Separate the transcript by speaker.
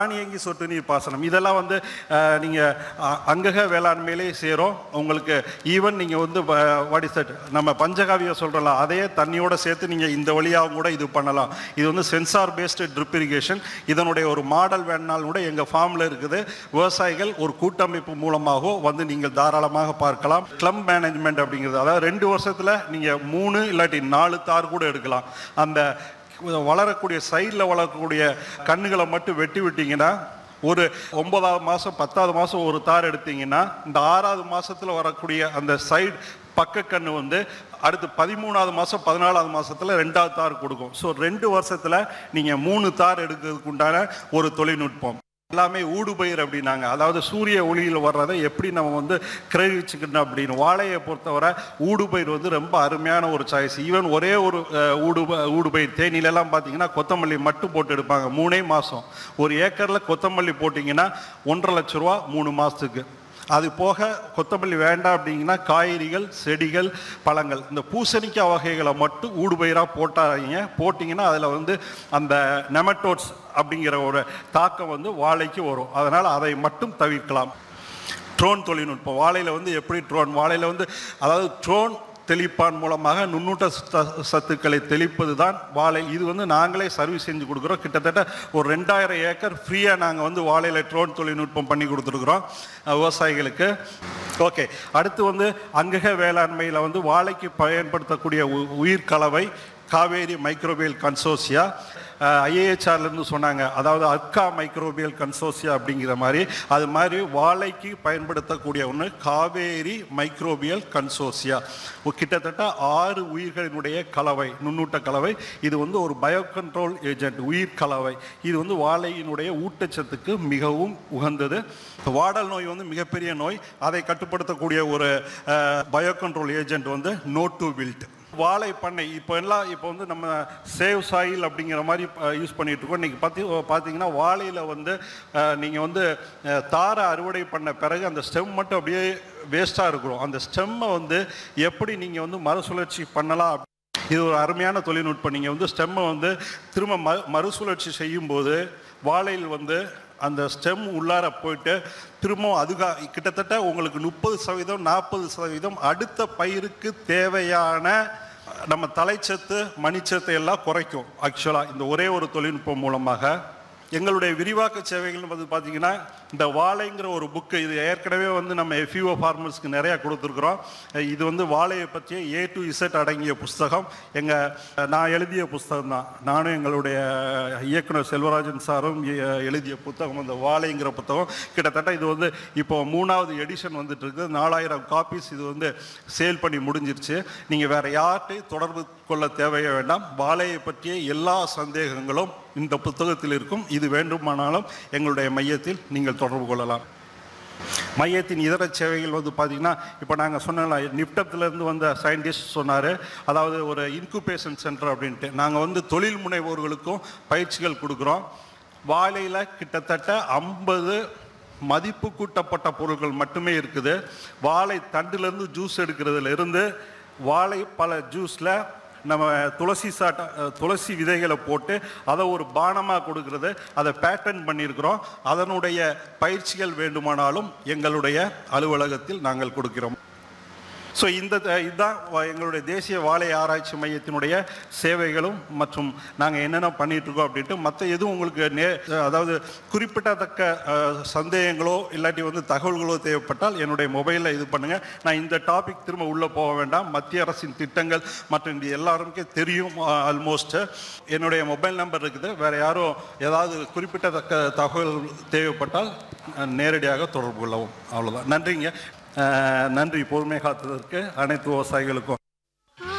Speaker 1: தானியங்கி சொட்டு நீர் பாசனம் இதெல்லாம் வந்து நீங்கள் அங்கக வேளாண்மையிலே சேரும் உங்களுக்கு ஈவன் நீங்கள் வந்து வாட் இஸ் தட் நம்ம பஞ்சகாவியம் சொல்கிறலாம் அதையே தண்ணியோட சேர்த்து நீங்கள் இந்த வழியாகவும் கூட இது பண்ணலாம் இது வந்து சென்சார் பேஸ்டு ட்ரிப் இரிகேஷன் இதனுடைய ஒரு மாடல் வேணாலும் கூட எங்கள் ஃபார்மில் இருக்குது விவசாயிகள் ஒரு கூட்டமைப்பு மூலமாகவோ வந்து நீங்கள் தாராளமாக பார்க்கலாம் க்ளம் மேனேஜ்மெண்ட் அப்படிங்கிறது அதாவது ரெண்டு வருஷத்தில் நீங்கள் மூணு இல்லாட்டி நாலு தார் கூட எடுக்கலாம் அந்த வளரக்கூடிய சைடில் வளரக்கூடிய கண்ணுகளை மட்டும் வெட்டி விட்டீங்கன்னா ஒரு ஒன்பதாவது மாதம் பத்தாவது மாதம் ஒரு தார் எடுத்தீங்கன்னா இந்த ஆறாவது மாதத்தில் வரக்கூடிய அந்த சைடு பக்க கண்ணு வந்து அடுத்து பதிமூணாவது மாதம் பதினாலாவது மாதத்தில் ரெண்டாவது தார் கொடுக்கும் ஸோ ரெண்டு வருஷத்தில் நீங்கள் மூணு தார் எடுக்கிறதுக்கு உண்டான ஒரு தொழில்நுட்பம் எல்லாமே ஊடுபயிர் அப்படின்னாங்க அதாவது சூரிய ஒளியில் வர்றதை எப்படி நம்ம வந்து கிரகிச்சுக்கணும் அப்படின்னு வாழையை பொறுத்தவரை ஊடுபயிர் வந்து ரொம்ப அருமையான ஒரு சாய்ஸ் ஈவன் ஒரே ஒரு அஹ், ஊடு ஊடுபயிர் தேனிலெல்லாம் பார்த்தீங்கன்னா கொத்தமல்லி மட்டும் போட்டு எடுப்பாங்க மூணே மாதம் ஒரு ஏக்கரில் கொத்தமல்லி போட்டிங்கன்னா ஒன்றரை லட்ச ரூபா மூணு மாதத்துக்கு அது போக கொத்தமல்லி வேண்டாம் அப்படிங்கன்னா காய்கறிகள் செடிகள் பழங்கள் இந்த பூசணிக்காய் வகைகளை மட்டும் ஊடுபயிராக போட்டாங்க போட்டிங்கன்னா அதில் வந்து அந்த நெமட்டோட்ஸ் அப்படிங்கிற ஒரு தாக்கம் வந்து வாழைக்கு வரும் அதனால் அதை மட்டும் தவிர்க்கலாம் ட்ரோன் தொழில்நுட்பம் வாழையில் வந்து எப்படி ட்ரோன் வாழையில் வந்து அதாவது ட்ரோன் தெளிப்பான் மூலமாக நுண்ணூட்ட சத்த- சத்துக்களை தெளிப்பது தான் வாழை இது வந்து நாங்களே சர்வீஸ் செஞ்சு கொடுக்குறோம் கிட்டத்தட்ட ஒரு ரெண்டாயிரம் ஏக்கர் ஃப்ரீயாக நாங்கள் வந்து வாழையில் ட்ரோன் தொழில்நுட்பம் பண்ணி கொடுத்துருக்குறோம் அஹ், விவசாயிகளுக்கு ஓகே அடுத்து வந்து அங்கக வேளாண்மையில் வந்து வாழைக்கு பயன்படுத்தக்கூடிய உ- உயிர் கலவை காவேரி மைக்ரோபியல் கன்சோசியா ஐஏஹெச்ஆர்லேருந்து சொன்னாங்க அதாவது அக்கா மைக்ரோபியல் கன்சோசியா அப்படிங்கிற மாதிரி அது மாதிரி வாழைக்கு பயன்படுத்தக்கூடிய ஒன்று காவேரி மைக்ரோபியல் கன்சோசியா ஒரு கிட்டத்தட்ட ஆறு உயிர்களினுடைய கலவை நுண்ணூட்ட கலவை இது வந்து ஒரு பயோ கண்ட்ரோல் ஏஜென்ட் உயிர் கலவை இது வந்து வாழையினுடைய ஊட்டச்சத்துக்கு மிகவும் உகந்தது வாடல் நோய் வந்து மிகப்பெரிய நோய் அதை கட்டுப்படுத்தக்கூடிய ஒரு பயோ கண்ட்ரோல் ஏஜென்ட் வந்து நோ டு வில்ட் வாழை பண்ணை இப்போ எல்லாம் இப்போ வந்து நம்ம சேவ் சாயில் அப்படிங்கிற மாதிரி யூஸ் பண்ணிட்டு இருக்கோம் இன்னைக்கு பார்த்தி பார்த்தீங்கன்னா வாழையில் வந்து நீங்கள் வந்து அஹ், தாரை அறுவடை பண்ண பிறகு அந்த ஸ்டெம் மட்டும் அப்படியே வேஸ்ட்டாக இருக்கிறோம் அந்த ஸ்டெம்மை வந்து எப்படி நீங்கள் வந்து மறுசுழற்சி பண்ணலாம் அப்படி- இது ஒரு அருமையான தொழில்நுட்பம் நீங்கள் வந்து ஸ்டெம்மை வந்து திரும்ப ம மறுசுழற்சி செய்யும்போது வாழையில் வந்து அந்த ஸ்டெம் உள்ளார போயிட்டு திரும்பவும் அதுகா கிட்டத்தட்ட உங்களுக்கு முப்பது சதவீதம் நாற்பது சதவீதம் அடுத்த பயிருக்கு தேவையான நம்ம தலைச்சத்து மணிச்சத்தை எல்லாம் குறைக்கும் ஆக்சுவலாக இந்த ஒரே ஒரு தொழில்நுட்பம் மூலமாக எங்களுடைய விரிவாக்க சேவைகள் வந்து பார்த்தீங்கன்னா இந்த வாழைங்கிற ஒரு புக்கு இது ஏற்கனவே வந்து நம்ம எஃப்யூஓ ஃபார்மர்ஸ்க்கு நிறையா கொடுத்துருக்குறோம் இது வந்து வாழையை பற்றிய ஏ டு இசட் அடங்கிய புஸ்தகம் எங்கள் நான் எழுதிய புஸ்தகம் தான் நானும் எங்களுடைய இயக்குனர் செல்வராஜன் சாரும் எ- எழுதிய புத்தகம் அந்த வாழைங்கிற புத்தகம் கிட்டத்தட்ட இது வந்து இப்போ மூணாவது எடிஷன் வந்துட்டு இருக்குது நாலாயிரம் காப்பீஸ் இது வந்து சேல் பண்ணி முடிஞ்சிருச்சு நீங்கள் வேற யார்கிட்டையும் தொடர்பு கொள்ள தேவையே வேண்டாம் வாழையை பற்றிய எல்லா சந்தேகங்களும் இந்த புத்தகத்தில் இருக்கும் இது வேண்டுமானாலும் எங்களுடைய மையத்தில் நீங்கள் தொடர்பு கொள்ளலாம் மையத்தின் இதர சேவைகள் வந்து பார்த்தீங்கன்னா இப்போ நாங்கள் சொன்ன நிப்டத்துலேருந்து வந்த சயின்டிஸ்ட் சொன்னார் அதாவது ஒரு இன்குபேஷன் சென்டர் அப்படின்ட்டு நாங்கள் வந்து தொழில் முனைவோர்களுக்கும் பயிற்சிகள் கொடுக்குறோம் வாழையில் கிட்டத்தட்ட ஐம்பது மதிப்பு கூட்டப்பட்ட பொருட்கள் மட்டுமே இருக்குது வாழை தண்டுலேருந்து ஜூஸ் எடுக்கிறதுல இருந்து வாழை பல ஜூஸில் நம்ம துளசி சாட்ட அஹ், துளசி விதைகளை போட்டு அதை ஒரு பானமாக கொடுக்கறது அதை பேட்டர்ன் பண்ணியிருக்கிறோம் அதனுடைய பயிற்சிகள் வேண்டுமானாலும் எங்களுடைய அலுவலகத்தில் நாங்கள் கொடுக்கிறோம் ஸோ இந்த த- இதுதான் வ- எங்களுடைய தேசிய வாழை ஆராய்ச்சி மையத்தினுடைய சேவைகளும் மற்றும் நாங்கள் என்னென்ன பண்ணிட்டு இருக்கோம் அப்படின்ட்டு மற்ற எதுவும் உங்களுக்கு நே அதாவது குறிப்பிடத்தக்க அஹ், சந்தேகங்களோ இல்லாட்டி வந்து தகவல்களோ தேவைப்பட்டால் என்னுடைய மொபைலில் இது பண்ணுங்கள் நான் இந்த டாபிக் திரும்ப உள்ளே போக வேண்டாம் மத்திய அரசின் திட்டங்கள் மற்றும் இது எல்லாருமே தெரியும் ஆல்மோஸ்ட் என்னுடைய மொபைல் நம்பர் இருக்குது வேறு யாரும் ஏதாவது குறிப்பிடத்தக்க தகவல் தேவைப்பட்டால் அஹ், நேரடியாக தொடர்பு கொள்ளவும் அவ்வளோதான் நன்றிங்க அஹ், நன்றி பொறுமை காத்ததற்கு அனைத்து விவசாயிகளுக்கும்